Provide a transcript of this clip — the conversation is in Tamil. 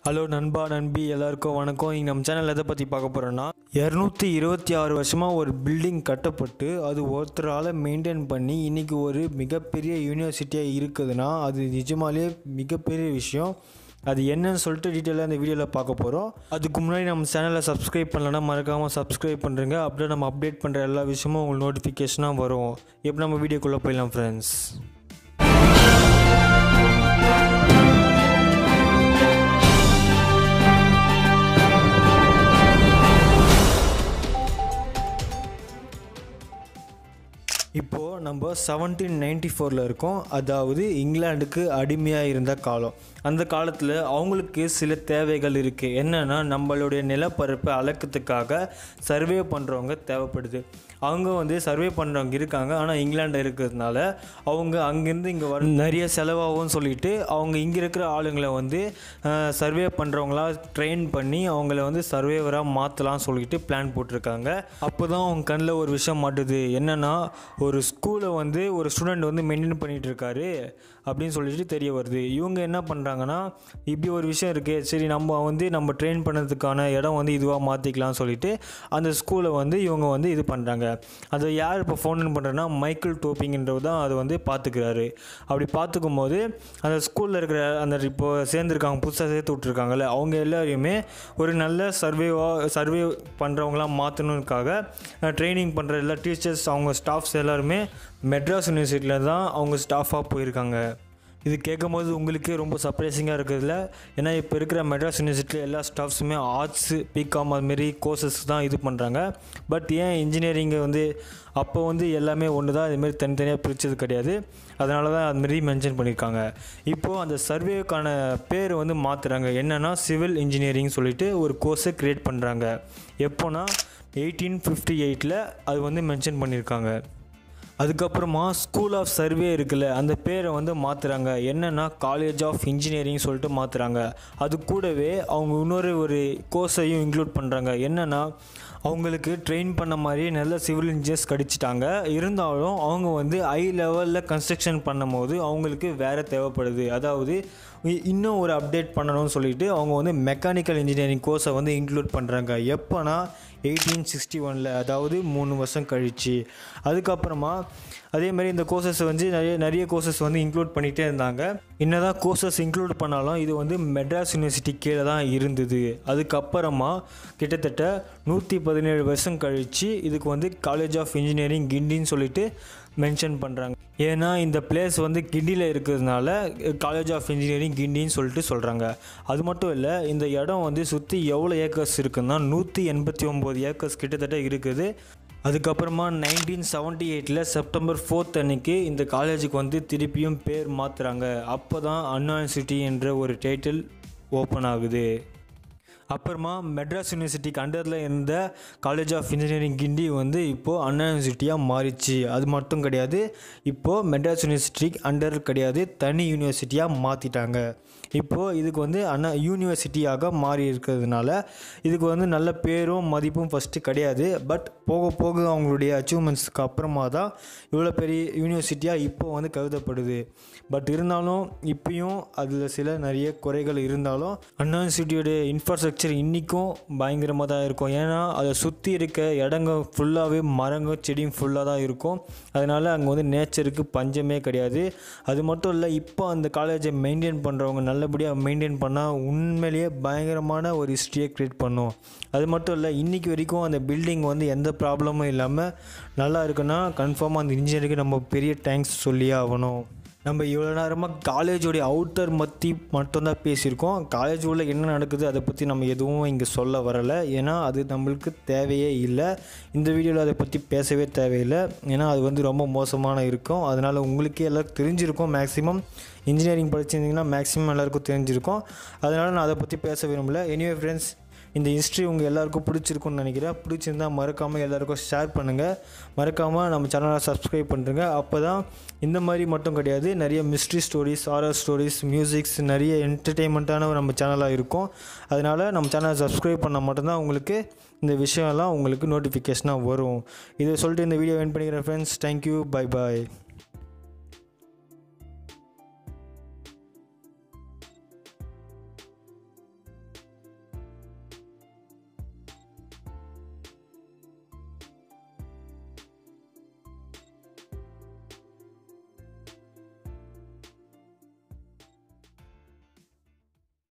ஹலோ நண்பா நண்பி எல்லாருக்கும் வணக்கம் இங்கே நம்ம சேனல் எதை பற்றி பார்க்க போகிறோன்னா இரநூத்தி இருபத்தி ஆறு வருஷமாக ஒரு பில்டிங் கட்டப்பட்டு அது ஒருத்தரால் மெயின்டைன் பண்ணி இன்றைக்கி ஒரு மிகப்பெரிய யூனிவர்சிட்டியாக இருக்குதுன்னா அது நிஜமாலே மிகப்பெரிய விஷயம் அது என்னன்னு சொல்லிட்டு டீட்டெயிலாக இந்த வீடியோவில் பார்க்க போகிறோம் அதுக்கு முன்னாடி நம்ம சேனலை சப்ஸ்கிரைப் பண்ணலன்னா மறக்காமல் சப்ஸ்கிரைப் பண்ணுறேங்க அப்படியே நம்ம அப்டேட் பண்ணுற எல்லா விஷயமும் உங்களுக்கு நோட்டிஃபிகேஷனாக வரும் இப்போ நம்ம வீடியோக்குள்ளே போயிடலாம் ஃப்ரெண்ட்ஸ் இப்போது நம்ம செவன்டீன் நைன்டி ஃபோரில் இருக்கோம் அதாவது இங்கிலாந்துக்கு அடிமையாக இருந்த காலம் அந்த காலத்தில் அவங்களுக்கு சில தேவைகள் இருக்குது என்னென்னா நம்மளுடைய நிலப்பரப்பை அளக்கிறதுக்காக சர்வே பண்ணுறவங்க தேவைப்படுது அவங்க வந்து சர்வே பண்ணுறவங்க இருக்காங்க ஆனால் இங்கிலாண்டில் இருக்கிறதுனால அவங்க அங்கேருந்து இங்கே வர நிறைய செலவாகும்னு சொல்லிட்டு அவங்க இங்கே இருக்கிற ஆளுங்களை வந்து சர்வே பண்ணுறவங்களா ட்ரெயின் பண்ணி அவங்கள வந்து சர்வேவராக மாற்றலாம் சொல்லிட்டு பிளான் போட்டிருக்காங்க அப்போ தான் அவங்க கண்ணில் ஒரு விஷயம் மாட்டுது என்னென்னா ஒரு ஸ்கூலை வந்து ஒரு ஸ்டூடெண்ட் வந்து மெயின்டைன் பண்ணிகிட்டு இருக்காரு அப்படின்னு சொல்லிட்டு தெரிய வருது இவங்க என்ன பண்ணுறாங்கன்னா இப்படி ஒரு விஷயம் இருக்குது சரி நம்ம வந்து நம்ம ட்ரெயின் பண்ணதுக்கான இடம் வந்து இதுவாக மாற்றிக்கலாம்னு சொல்லிட்டு அந்த ஸ்கூலை வந்து இவங்க வந்து இது பண்ணுறாங்க அதை யார் இப்போ ஃபோன் பண்ணுறேன்னா மைக்கேல் டோப்பிங்கன்றவர் தான் அதை வந்து பார்த்துக்கிறாரு அப்படி பார்த்துக்கும் போது அந்த ஸ்கூலில் இருக்கிற அந்த இப்போ சேர்ந்துருக்காங்க புதுசாக சேர்த்து விட்ருக்காங்கல்ல அவங்க எல்லாரையுமே ஒரு நல்ல சர்வேவாக சர்வே பண்ணுறவங்களாம் மாற்றணுக்காக ட்ரைனிங் பண்ணுற எல்லா டீச்சர்ஸ் அவங்க ஸ்டாஃப்ஸ் எல்லாருமே மெட்ராஸ் யூனிவர்சிட்டியில் தான் அவங்க ஸ்டாஃபாக போயிருக்காங்க இது கேட்கும்போது உங்களுக்கே ரொம்ப சர்ப்ரைசிங்காக இருக்குதுல்ல ஏன்னா இப்போ இருக்கிற மெட்ராஸ் யூனிவர்சிட்டியில் எல்லா ஸ்டாஃப்ஸுமே ஆர்ட்ஸு பிகாம் அதுமாரி கோர்சஸ் தான் இது பண்ணுறாங்க பட் ஏன் இன்ஜினியரிங்கை வந்து அப்போ வந்து எல்லாமே ஒன்று தான் இதுமாரி தனித்தனியாக பிரித்தது கிடையாது அதனால தான் அதுமாரி மென்ஷன் பண்ணியிருக்காங்க இப்போது அந்த சர்வேக்கான பேர் வந்து மாற்றுறாங்க என்னென்னா சிவில் இன்ஜினியரிங் சொல்லிட்டு ஒரு கோர்ஸை க்ரியேட் பண்ணுறாங்க எப்போனா எயிட்டீன் ஃபிஃப்டி எயிட்டில் அது வந்து மென்ஷன் பண்ணியிருக்காங்க அதுக்கப்புறமா ஸ்கூல் ஆஃப் சர்வே இருக்குல்ல அந்த பேரை வந்து மாற்றுறாங்க என்னென்னா காலேஜ் ஆஃப் இன்ஜினியரிங் சொல்லிட்டு மாற்றுறாங்க அது கூடவே அவங்க இன்னொரு ஒரு கோர்ஸையும் இன்க்ளூட் பண்ணுறாங்க என்னென்னா அவங்களுக்கு ட்ரெயின் பண்ண மாதிரி நல்ல சிவில் இன்ஜினியர்ஸ் கிடச்சிட்டாங்க இருந்தாலும் அவங்க வந்து ஹை லெவலில் கன்ஸ்ட்ரக்ஷன் பண்ணும்போது அவங்களுக்கு வேறு தேவைப்படுது அதாவது இன்னும் ஒரு அப்டேட் பண்ணணும்னு சொல்லிட்டு அவங்க வந்து மெக்கானிக்கல் இன்ஜினியரிங் கோர்ஸை வந்து இன்க்ளூட் பண்ணுறாங்க எப்போனா எயிட்டீன் சிக்ஸ்டி ஒனில் அதாவது மூணு வருஷம் கழிச்சு அதுக்கப்புறமா அதேமாதிரி இந்த கோர்சஸ் வந்து நிறைய நிறைய கோர்சஸ் வந்து இன்க்ளூட் பண்ணிகிட்டே இருந்தாங்க என்னதான் கோர்சஸ் இன்க்ளூட் பண்ணாலும் இது வந்து மெட்ராஸ் யூனிவர்சிட்டி கீழே தான் இருந்தது அதுக்கப்புறமா கிட்டத்தட்ட நூற்றி பதினேழு வருஷம் கழித்து இதுக்கு வந்து காலேஜ் ஆஃப் இன்ஜினியரிங் கிண்டின்னு சொல்லிட்டு மென்ஷன் பண்ணுறாங்க ஏன்னா இந்த பிளேஸ் வந்து கிண்டியில் இருக்கிறதுனால காலேஜ் ஆஃப் இன்ஜினியரிங் கிண்டின்னு சொல்லிட்டு சொல்கிறாங்க அது மட்டும் இல்லை இந்த இடம் வந்து சுற்றி எவ்வளோ ஏக்கர்ஸ் இருக்குன்னா நூற்றி எண்பத்தி ஒம்பது ஏக்கர்ஸ் கிட்டத்தட்ட இருக்குது அதுக்கப்புறமா நைன்டீன் செவன்ட்டி எயிட்டில் செப்டம்பர் ஃபோர்த் அன்னைக்கு இந்த காலேஜுக்கு வந்து திருப்பியும் பேர் மாற்றுறாங்க அப்போ தான் அண்ணா யூனிவர்சிட்டி என்ற ஒரு டைட்டில் ஓப்பன் ஆகுது அப்புறமா மெட்ராஸ் யூனிவர்சிட்டிக்கு அண்டரில் இருந்த காலேஜ் ஆஃப் இன்ஜினியரிங் கிண்டி வந்து இப்போது அண்ணா யூனிவர்சிட்டியாக மாறிச்சு அது மட்டும் கிடையாது இப்போது மெட்ராஸ் யூனிவர்சிட்டி அண்டர் கிடையாது தனி யூனிவர்சிட்டியாக மாற்றிட்டாங்க இப்போது இதுக்கு வந்து அண்ணா யூனிவர்சிட்டியாக மாறி இருக்கிறதுனால இதுக்கு வந்து நல்ல பேரும் மதிப்பும் ஃபஸ்ட்டு கிடையாது பட் போக போக அவங்களுடைய அச்சீவ்மெண்ட்ஸ்க்கு அப்புறமா தான் இவ்வளோ பெரிய யூனிவர்சிட்டியாக இப்போ வந்து கருதப்படுது பட் இருந்தாலும் இப்பயும் அதில் சில நிறைய குறைகள் இருந்தாலும் அண்ணா யூனிவர்சிட்டியோடைய இன்ஃப்ராஸ்ட்ரக்சர் இன்றைக்கும் பயங்கரமாக தான் இருக்கும் ஏன்னா அதை சுற்றி இருக்க இடங்க ஃபுல்லாகவே மரங்க செடியும் ஃபுல்லாக தான் இருக்கும் அதனால் அங்கே வந்து நேச்சருக்கு பஞ்சமே கிடையாது அது மட்டும் இல்லை இப்போ அந்த காலேஜை மெயின்டைன் பண்ணுறவங்க நல்லபடியாக மெயின்டைன் பண்ணால் உண்மையிலேயே பயங்கரமான ஒரு ஹிஸ்ட்ரியை க்ரியேட் பண்ணும் அது மட்டும் இல்லை இன்றைக்கி வரைக்கும் அந்த பில்டிங் வந்து எந்த ப்ராப்ளமும் இல்லாமல் நல்லா இருக்குன்னா கன்ஃபார்மாக அந்த இன்ஜினியருக்கு நம்ம பெரிய தேங்க்ஸ் சொல்லியே ஆகணும் நம்ம இவ்வளோ நேரமாக காலேஜோடைய அவுட்டர் பற்றி மட்டும்தான் பேசியிருக்கோம் காலேஜ் உள்ள என்ன நடக்குது அதை பற்றி நம்ம எதுவும் இங்கே சொல்ல வரலை ஏன்னா அது நம்மளுக்கு தேவையே இல்லை இந்த வீடியோவில் அதை பற்றி பேசவே தேவையில்லை ஏன்னா அது வந்து ரொம்ப மோசமான இருக்கும் அதனால் உங்களுக்கே எல்லாருக்கும் தெரிஞ்சிருக்கும் மேக்ஸிமம் இன்ஜினியரிங் படிச்சிருந்தீங்கன்னா மேக்ஸிமம் எல்லாருக்கும் தெரிஞ்சிருக்கும் அதனால் நான் அதை பற்றி பேச விரும்பல எனிவே ஃப்ரெண்ட்ஸ் இந்த ஹிஸ்ட்ரி உங்கள் எல்லாருக்கும் பிடிச்சிருக்கும்னு நினைக்கிறேன் பிடிச்சிருந்தா மறக்காமல் எல்லாருக்கும் ஷேர் பண்ணுங்கள் மறக்காமல் நம்ம சேனலை சப்ஸ்கிரைப் பண்ணுறங்க அப்போ தான் இந்த மாதிரி மட்டும் கிடையாது நிறைய mystery stories horror stories musics நிறைய என்டர்டெயின்மெண்ட்டான நம்ம சேனலாக இருக்கும் அதனால் நம்ம சேனலை சப்ஸ்கிரைப் பண்ணால் மட்டும்தான் உங்களுக்கு இந்த விஷயம்லாம் உங்களுக்கு நோட்டிஃபிகேஷனாக வரும் இதை சொல்லிட்டு இந்த வீடியோ என் பண்ணிக்கிறேன் ஃப்ரெண்ட்ஸ் தேங்க்யூ பை பாய்